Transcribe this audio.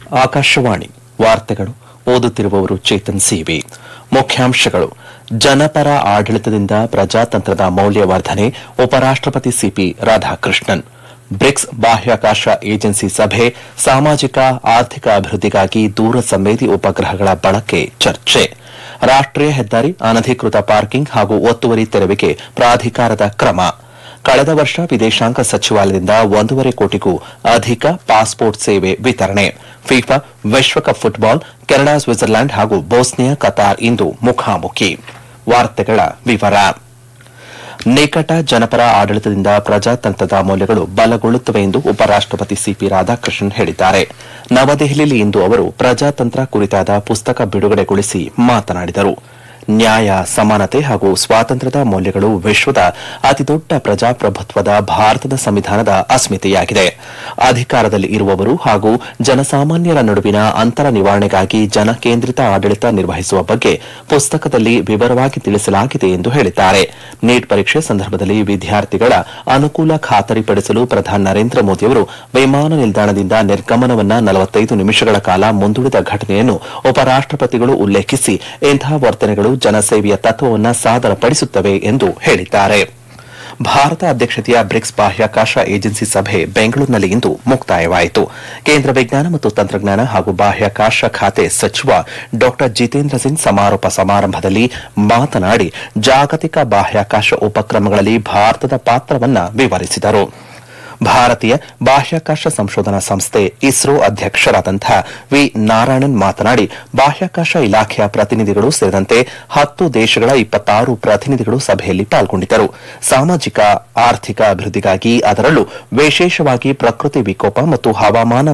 ಆಕಾಶವಾಣಿ ವಾರ್ತೆಗಳು ಓದುತ್ತಿರುವವರು ಚೇತನ್ ಸಿವಿ ಮುಖ್ಯಾಂಶಗಳು ಜನಪರ ಆಡಳಿತದಿಂದ ಪ್ರಜಾತಂತ್ರದ ಮೌಲ್ಯವರ್ಧನೆ ಉಪರಾಷ್ಟಪತಿ ಸಿಪಿ ರಾಧಾಕೃಷ್ಣನ್ ಬ್ರಿಕ್ಸ್ ಬಾಹ್ಯಾಕಾಶ ಏಜೆನ್ಸಿ ಸಭೆ ಸಾಮಾಜಿಕ ಆರ್ಥಿಕ ಅಭಿವೃದ್ಧಿಗಾಗಿ ದೂರ ಸಂವೇದಿ ಉಪಗ್ರಹಗಳ ಬಳಕೆ ಚರ್ಚೆ ರಾಷ್ಟೀಯ ಹೆದ್ದಾರಿ ಅನಧಿಕೃತ ಪಾರ್ಕಿಂಗ್ ಹಾಗೂ ಒತ್ತುವರಿ ತೆರವಿಗೆ ಪ್ರಾಧಿಕಾರದ ಕ್ರಮ ಕಳೆದ ವರ್ಷ ವಿದೇಶಾಂಗ ಸಚಿವಾಲಯದಿಂದ ಒಂದೂವರೆ ಕೋಟಿಗೂ ಅಧಿಕ ಪಾಸ್ಪೋರ್ಟ್ ಸೇವೆ ವಿತರಣೆ ಫಿಫಾ ವಿಶ್ವಕಪ್ ಫುಟ್ಬಾಲ್ ಕೆನಡಾ ಸ್ವಿಟ್ಜರ್ಲೆಂಡ್ ಹಾಗೂ ಬೋಸ್ನಿಯಾ ಕತಾರ್ ಇಂದು ಮುಖಾಮುಖಿ ವಾರ್ತೆಗಳ ವಿವರ ನಿಕಟ ಜನಪರ ಆಡಳಿತದಿಂದ ಪ್ರಜಾತಂತ್ರದ ಮೌಲ್ಯಗಳು ಬಲಗೊಳ್ಳುತ್ತವೆ ಎಂದು ಉಪರಾಷ್ಟಪತಿ ಸಿಪಿ ರಾಧಾಕೃಷ್ಣನ್ ಹೇಳಿದ್ದಾರೆ ನವದೆಹಲಿಯಲ್ಲಿ ಇಂದು ಅವರು ಪ್ರಜಾತಂತ್ರ ಕುರಿತಾದ ಪುಸ್ತಕ ಬಿಡುಗಡೆಗೊಳಿಸಿ ಮಾತನಾಡಿದರು ನ್ಯಾಯ ಸಮಾನತೆ ಹಾಗೂ ಸ್ವಾತಂತ್ರ್ಯದ ಮೌಲ್ಯಗಳು ವಿಶ್ವದ ಅತಿದೊಡ್ಡ ಪ್ರಜಾಪ್ರಭುತ್ವದ ಭಾರತದ ಸಂವಿಧಾನದ ಅಸ್ಮಿತೆಯಾಗಿದೆ ಅಧಿಕಾರದಲ್ಲಿ ಇರುವವರು ಹಾಗೂ ಜನಸಾಮಾನ್ಯರ ನಡುವಿನ ಅಂತರ ನಿವಾರಣೆಗಾಗಿ ಜನಕೇಂದ್ರಿತ ಆಡಳಿತ ನಿರ್ವಹಿಸುವ ಬಗ್ಗೆ ಪುಸ್ತಕದಲ್ಲಿ ವಿವರವಾಗಿ ತಿಳಿಸಲಾಗಿದೆ ಎಂದು ಹೇಳಿದ್ದಾರೆ ನೀಟ್ ಪರೀಕ್ಷೆ ಸಂದರ್ಭದಲ್ಲಿ ವಿದ್ಯಾರ್ಥಿಗಳ ಅನುಕೂಲ ಖಾತರಿಪಡಿಸಲು ಪ್ರಧಾನಿ ನರೇಂದ್ರ ಮೋದಿಯವರು ವಿಮಾನ ನಿಲ್ದಾಣದಿಂದ ನಿರ್ಗಮನವನ್ನ ನಲವತ್ತೈದು ನಿಮಿಷಗಳ ಕಾಲ ಮುಂದೂಡಿದ ಘಟನೆಯನ್ನು ಉಪರಾಷ್ಟಪತಿಗಳು ಉಲ್ಲೇಖಿಸಿ ಇಂತಹ ವರ್ತನೆಗಳು ಜನಸೇವೆಯ ತತ್ವವನ್ನ ಸಾದರಪಡಿಸುತ್ತವೆ ಎಂದು ಹೇಳಿದ್ದಾರೆ ಭಾರತ ಅಧ್ಯಕ್ಷತೆಯ ಬ್ರಿಕ್ಸ್ ಬಾಹ್ಯಾಕಾಶ ಏಜೆನ್ಸಿ ಸಭೆ ಬೆಂಗಳೂರಿನಲ್ಲಿ ಇಂದು ಮುಕ್ತಾಯವಾಯಿತು ಕೇಂದ್ರ ವಿಜ್ಞಾನ ಮತ್ತು ತಂತ್ರಜ್ಞಾನ ಹಾಗೂ ಬಾಹ್ಯಾಕಾಶ ಖಾತೆ ಸಚಿವ ಡಾ ಜಿತೇಂದ್ರ ಸಿಂಗ್ ಸಮಾರೋಪ ಸಮಾರಂಭದಲ್ಲಿ ಮಾತನಾಡಿ ಜಾಗತಿಕ ಬಾಹ್ಯಾಕಾಶ ಉಪಕ್ರಮಗಳಲ್ಲಿ ಭಾರತದ ಪಾತ್ರವನ್ನ ವಿವರಿಸಿದರು ಭಾರತೀಯ ಬಾಹ್ಯಾಕಾಶ ಸಂಶೋಧನಾ ಸಂಸ್ಥೆ ಇಸ್ರೋ ಅಧ್ಯಕ್ಷರಾದಂತಹ ವಿ ನಾರಾಯಣನ್ ಮಾತನಾಡಿ ಬಾಹ್ಯಾಕಾಶ ಇಲಾಖೆಯ ಪ್ರತಿನಿಧಿಗಳು ಸೇರಿದಂತೆ ಹತ್ತು ದೇಶಗಳ ಇಪ್ಪತ್ತಾರು ಪ್ರತಿನಿಧಿಗಳು ಸಭೆಯಲ್ಲಿ ಪಾಲ್ಗೊಂಡಿದ್ದರು ಸಾಮಾಜಿಕ ಆರ್ಥಿಕ ಅಭಿವೃದ್ಧಿಗಾಗಿ ಅದರಲ್ಲೂ ವಿಶೇಷವಾಗಿ ಪ್ರಕೃತಿ ವಿಕೋಪ ಮತ್ತು ಹವಾಮಾನ